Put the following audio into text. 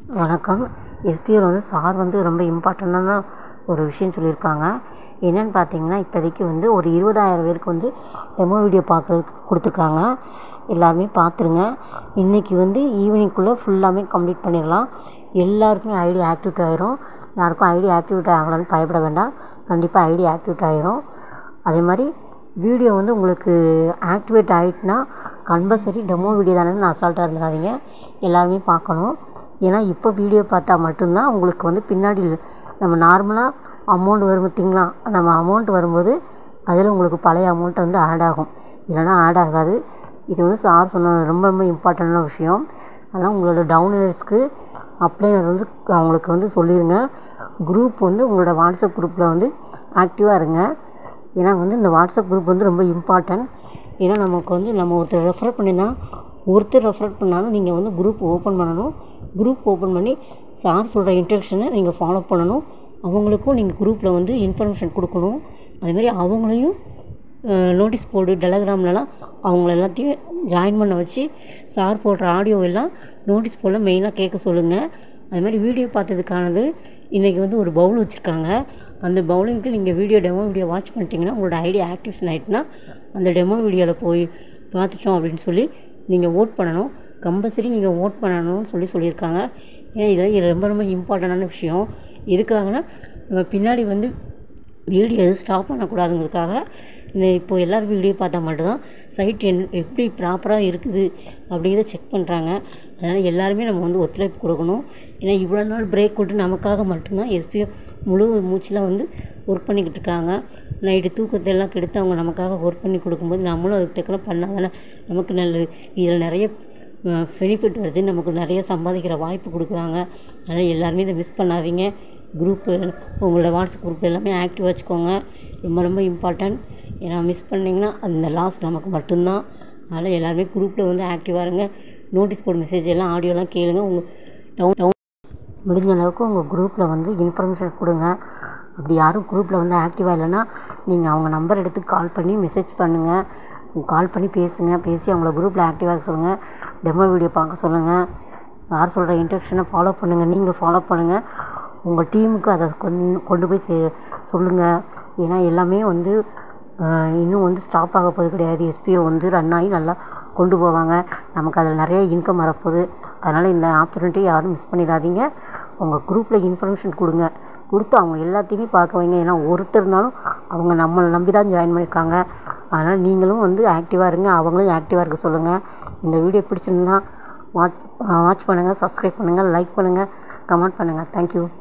வணக்கம் எஸ்பிஓவில் வந்து சார் வந்து ரொம்ப இம்பார்ட்டண்ட்டான ஒரு விஷயம் சொல்லியிருக்காங்க என்னென்னு பார்த்தீங்கன்னா இப்போதைக்கு வந்து ஒரு இருபதாயிரம் பேருக்கு வந்து டெமோ வீடியோ பார்க்குறதுக்கு கொடுத்துருக்காங்க எல்லாருமே பார்த்துருங்க இன்றைக்கி வந்து ஈவினிங்குள்ளே ஃபுல்லாமே கம்ப்ளீட் பண்ணிடலாம் எல்லாருக்குமே ஐடி ஆக்டிவேட் ஆயிரும் யாருக்கும் ஐடி ஆக்டிவேட் ஆகலைன்னு பயப்பட வேண்டாம் கண்டிப்பாக ஐடி ஆக்டிவேட் ஆயிரும் அதே மாதிரி வீடியோ வந்து உங்களுக்கு ஆக்டிவேட் ஆகிட்டுனா கம்பல்சரி டெமோ வீடியோ தானேன்னு அசால்ட்டாக இருந்துடாதீங்க எல்லாருமே பார்க்கணும் ஏன்னா இப்போ வீடியோ பார்த்தா மட்டும்தான் உங்களுக்கு வந்து பின்னாடி நம்ம நார்மலாக அமௌண்ட் வரும் பார்த்திங்களா நம்ம அமௌண்ட் வரும்போது அதில் உங்களுக்கு பழைய அமௌண்ட் வந்து ஆட் ஆகும் இல்லைனா ஆட் ஆகாது இது வந்து சார் சொன்ன ரொம்ப ரொம்ப இம்பார்ட்டண்டான விஷயம் அதனால் உங்களோட டவுன்லோட்ஸ்க்கு அப்ளைனர் வந்து அவங்களுக்கு வந்து சொல்லிடுங்க குரூப் வந்து உங்களோட வாட்ஸ்அப் குரூப்பில் வந்து ஆக்டிவாக இருங்க ஏன்னா வந்து இந்த வாட்ஸ்அப் குரூப் வந்து ரொம்ப இம்பார்ட்டன்ட் ஏன்னா நமக்கு வந்து நம்ம ஒருத்தர் ரெஃபர் பண்ணியிருந்தால் ஒருத்தர் ரெஃபர் பண்ணாலும் நீங்கள் வந்து குரூப் ஓப்பன் பண்ணணும் குரூப் ஓப்பன் பண்ணி சார் சொல்கிற இன்ஸ்ட்ரக்ஷனை நீங்கள் ஃபாலோ பண்ணணும் அவங்களுக்கும் நீங்கள் குரூப்பில் வந்து இன்ஃபர்மேஷன் கொடுக்கணும் அதேமாதிரி அவங்களையும் நோட்டீஸ் போர்டு டெலகிராம்லலாம் அவங்கள எல்லாத்தையும் ஜாயின் பண்ண வச்சு சார் போடுற ஆடியோ எல்லாம் நோட்டீஸ் போர்டில் மெயினாக கேட்க சொல்லுங்கள் அது மாதிரி வீடியோ பார்த்ததுக்கானது இன்றைக்கி வந்து ஒரு பவுல் வச்சுருக்காங்க அந்த பவுலிங்க்கு நீங்கள் வீடியோ டெமோ வீடியோ வாட்ச் பண்ணிட்டீங்கன்னா உங்களோட ஐடி ஆக்டிவேஷன் ஆகிட்டுனா அந்த டெமோ வீடியோவில் போய் பார்த்துட்டோம் அப்படின்னு சொல்லி நீங்கள் ஓட் பண்ணணும் கம்பல்சரி நீங்கள் ஓட் பண்ணணும்னு சொல்லி சொல்லியிருக்காங்க ஏன்னா இது ரொம்ப ரொம்ப இம்பார்ட்டண்டான விஷயம் எதுக்காகனா நம்ம பின்னாடி வந்து வீடியோ எதுவும் ஸ்டாப் பண்ணக்கூடாதுங்கிறதுக்காக இந்த இப்போது எல்லோரும் வீடியோ பார்த்தா மட்டும்தான் சைட் என் எப்படி ப்ராப்பராக இருக்குது அப்படிங்கிறத செக் பண்ணுறாங்க அதனால் எல்லாருமே நம்ம வந்து ஒத்துழைப்பு கொடுக்கணும் ஏன்னா இவ்வளோ நாள் பிரேக் விட்டு நமக்காக மட்டும்தான் எஸ்பிஓ முழு மூச்சில் வந்து ஒர்க் பண்ணிக்கிட்டு இருக்காங்க நைட்டு தூக்கத்தை எல்லாம் கெடுத்து அவங்க நமக்காக ஒர்க் பண்ணி கொடுக்கும்போது நம்மளும் அதுக்கு தக்கன பண்ணால் தானே நமக்கு நல்லது இதில் நிறைய பெனிஃபிட் வருது நமக்கு நிறைய சம்பாதிக்கிற வாய்ப்பு கொடுக்குறாங்க அதனால் எல்லாருமே இதை மிஸ் பண்ணாதீங்க குரூப்பு உங்களோட வாட்ஸ்அப் குரூப் எல்லாமே ஆக்டிவ் வச்சுக்கோங்க ரொம்ப ரொம்ப இம்பார்ட்டன்ட் ஏன்னா மிஸ் பண்ணிங்கன்னா அந்த லாஸ் நமக்கு மட்டும்தான் அதனால் எல்லாருமே குரூப்பில் வந்து ஆக்டிவாக இருங்க நோட்டீஸ் போர்டு மெசேஜ் எல்லாம் ஆடியோலாம் கேளுங்க உங்கள் டவுன் டவுன் முடிஞ்ச அளவுக்கு உங்கள் குரூப்பில் வந்து இன்ஃபர்மேஷன் கொடுங்க அப்படி யாரும் குரூப்பில் வந்து ஆக்டிவாக இல்லைன்னா நீங்கள் அவங்க நம்பர் எடுத்து கால் பண்ணி மெசேஜ் பண்ணுங்கள் கால் பண்ணி பேசுங்க பேசி அவங்கள குரூப்பில் ஆக்டிவாக இருக்க சொல்லுங்கள் டெமோ வீடியோ பார்க்க சொல்லுங்கள் சார் சொல்கிற இன்ஸ்ட்ரக்ஷனை ஃபாலோ பண்ணுங்கள் நீங்கள் ஃபாலோ பண்ணுங்கள் உங்கள் டீமுக்கு அதை கொண்டு கொண்டு போய் சே சொல்லுங்கள் ஏன்னா எல்லாமே வந்து இன்னும் வந்து ஸ்டாப் ஆக போகிறது கிடையாது எஸ்பிஓ வந்து ரன் ஆகி நல்லா கொண்டு போவாங்க நமக்கு அதில் நிறைய இன்கம் வரப்போகுது அதனால் இந்த ஆப்பர்ச்சுனிட்டி யாரும் மிஸ் பண்ணிடாதீங்க உங்கள் குரூப்பில் இன்ஃபர்மேஷன் கொடுங்க கொடுத்து அவங்க எல்லாத்தையுமே பார்க்க வைங்க ஏன்னா ஒருத்தர் இருந்தாலும் அவங்க நம்மளை நம்பி தான் ஜாயின் பண்ணியிருக்காங்க அதனால் நீங்களும் வந்து ஆக்டிவாக இருங்க அவங்களும் ஆக்டிவாக இருக்க சொல்லுங்கள் இந்த வீடியோ பிடிச்சிருந்தா வாட்ச் வாட்ச் பண்ணுங்கள் சப்ஸ்கிரைப் பண்ணுங்கள் லைக் பண்ணுங்கள் கமெண்ட் பண்ணுங்கள் தேங்க்யூ